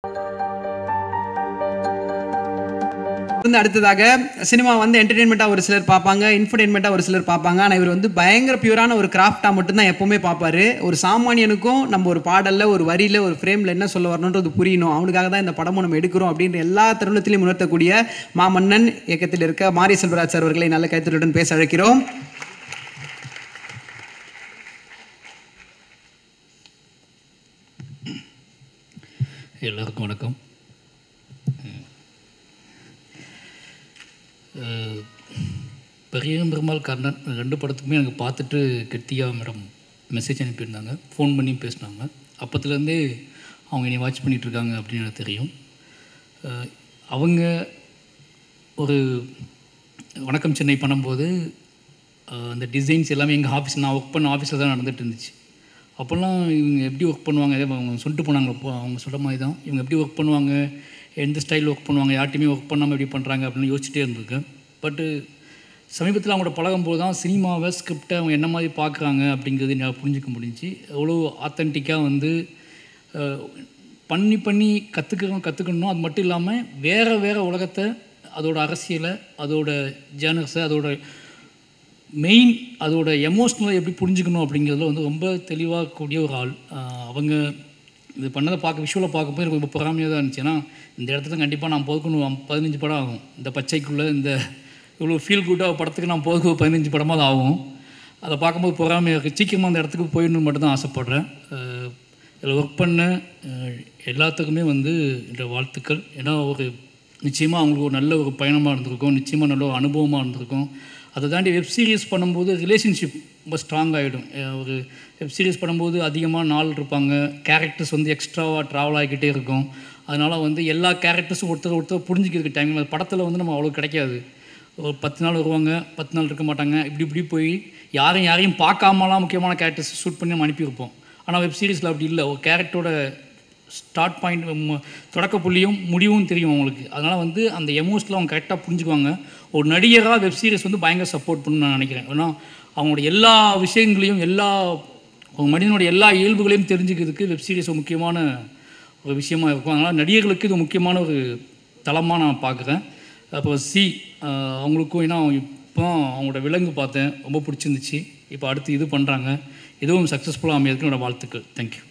வந்து அடுத்ததாக சினிமா வந்து என்டர்டெயின்மெண்ட்டாக ஒரு சிலர் பார்ப்பாங்க இன்ஃபர்டெயின்மெண்ட்டாக ஒரு சிலர் பார்ப்பாங்க ஆனால் இவர் வந்து பயங்கர பியூரான ஒரு கிராஃப்டாக மட்டும்தான் எப்போவுமே பார்ப்பாரு ஒரு சாமானியனுக்கும் நம்ம ஒரு பாடலில் ஒரு வரியில் ஒரு ஃப்ரேமில் என்ன சொல்ல வரணுன்றது புரியணும் அவனுக்காக தான் இந்த படமும் நம்ம எடுக்கிறோம் அப்படின்ற எல்லா தருணத்திலையும் உணர்த்தக்கூடிய மாமன்னன் இயக்கத்தில் இருக்க மாரி செல்வராஜ் சார் அவர்களை நல்ல கைத்தறியுடன் பேச அழைக்கிறோம் எல்லாருக்கும் வணக்கம் அஹ், பெரியன் பெருமாள் கர்ணன் ரெண்டு படத்துக்குமே எனக்கு பார்த்துட்டு கெட்டியா மேடம் மெசேஜ் அனுப்பியிருந்தாங்க ஃபோன் பண்ணி பேசினாங்க அப்பத்துலேருந்தே அவங்க என்னை வாட்ச் பண்ணிகிட்ருக்காங்க அப்படின்னு எனக்கு தெரியும் அஹ், அவங்க ஒரு வணக்கம் சென்னை பண்ணும்போது அஹ், அந்த டிசைன்ஸ் எல்லாமே எங்கள் ஆஃபீஸ் நான் ஒர்க் பண்ண ஆஃபீஸில் தான் நடந்துட்டு இருந்துச்சு அப்போல்லாம் இவங்க எப்படி ஒர்க் பண்ணுவாங்க அதே அவங்க சொல்லிட்டு போனாங்க அப்போ அவங்க சொல்கிற மாதிரி தான் இவங்க எப்படி ஒர்க் பண்ணுவாங்க எந்த ஸ்டைலில் ஒர்க் பண்ணுவாங்க யார்ட்டையுமே ஒர்க் பண்ணாமல் எப்படி பண்ணுறாங்க அப்படின்னு யோசிச்சுட்டே இருந்திருக்கேன் பட்டு சமீபத்தில் அவங்களோட பழகும்போது தான் சினிமாவை ஸ்கிரிப்டை அவங்க என்ன மாதிரி பார்க்குறாங்க அப்படிங்கிறது என்னால் புரிஞ்சுக்க முடிஞ்சுச்சு எவ்வளோ ஆத்தென்டிக்காக வந்து அஹ், பண்ணி பண்ணி கற்றுக்கணும் கற்றுக்கணும் அது மட்டும் இல்லாமல் வேறு வேறு உலகத்தை அதோட அரசியலை அதோட ஜேர்னல்ஸை அதோட மெயின் அதோட எமோஷ்னலை எப்படி புரிஞ்சுக்கணும் அப்படிங்கிறதுல வந்து ரொம்ப தெளிவாக கூடிய ஒரு ஆள் ஆஹ் அவங்க இது பண்ணதை பார்க்க விஷுவலை பார்க்கும்போது எனக்கு ரொம்ப பொறாமையாக தான் இருந்துச்சு ஏன்னா இந்த இடத்துல கண்டிப்பாக நான் போதுக்கணும் பதினஞ்சு படம் ஆகும் இந்த பச்சைக்குள்ளே இந்த இவ்வளோ ஃபீல் குட்டாக படத்துக்கு நான் போதுக்கு பதினஞ்சு படமாக ஆகும் அதை பார்க்கும்போது பொறாமையாக இருக்குது சீக்கிரமாக அந்த இடத்துக்கு போயிடணும்னு மட்டும் தான் ஆசைப்பட்றேன் ஆஹ் இதில் ஒர்க் பண்ண ஆஹ் எல்லாத்துக்குமே வந்து இந்த வாழ்த்துக்கள் ஏன்னா ஒரு நிச்சயமாக அவங்களுக்கு ஒரு நல்ல ஒரு பயணமாக இருந்திருக்கும் நிச்சயமாக நல்ல ஒரு அனுபவமாக இருந்திருக்கும் அதை தாண்டி வெப் சீரிஸ் பண்ணும்போது ரிலேஷன்ஷிப் ரொம்ப ஸ்ட்ராங் ஆகிடும் ஒரு வெப் சீரிஸ் பண்ணும்போது அதிகமாக நாள் இருப்பாங்க கேரக்டர்ஸ் வந்து எக்ஸ்ட்ராவாக ட்ராவல் ஆகிக்கிட்டே இருக்கும் அதனால் வந்து எல்லா கேரக்டர்ஸும் ஒருத்தர் ஒருத்தர் புரிஞ்சுக்கிறதுக்கு டைம் படத்தில் வந்து நம்ம அவ்வளோ கிடைக்காது ஒரு பத்து நாள் வருவாங்க பத்து நாள் இருக்க மாட்டாங்க இப்படி இப்படி போய் யாரையும் யாரையும் பார்க்காமலாம் முக்கியமான கேரக்டர்ஸ் ஷூட் பண்ணி நம்ம அனுப்பியிருப்போம் ஆனால் வெப் சீரிஸில் அப்படி இல்லை ஒரு கேரக்டரோட ஸ்டார்ட் பாயிண்ட் தொடக்க புள்ளியும் முடிவும் தெரியும் அவங்களுக்கு அதனால் வந்து அந்த எமோஷனில் அவங்க கரெக்டாக புரிஞ்சுக்குவாங்க ஒரு நடிகராக வெப் சீரிஸ் வந்து பயங்கர சப்போர்ட் பண்ணணும்னு நான் நினைக்கிறேன் ஏன்னா அவங்களோட எல்லா விஷயங்களையும் எல்லா ஒரு மனிதனோட எல்லா இயல்புகளையும் தெரிஞ்சுக்கிறதுக்கு வெப் சீரிஸ் ஒரு முக்கியமான ஒரு விஷயமா இருக்கும் அதனால் நடிகர்களுக்கு இது முக்கியமான ஒரு தளமாக நான் பார்க்குறேன் அப்போ சி ஆஹ் அவங்களுக்கும் ஏன்னா இப்போ அவங்களோட விலங்கு பார்த்தேன் ரொம்ப பிடிச்சிருந்துச்சு இப்போ அடுத்து இது பண்ணுறாங்க இதுவும் சக்ஸஸ்ஃபுல்லாக அமையறதுக்கு என்னோட வாழ்த்துக்கள் தேங்க்யூ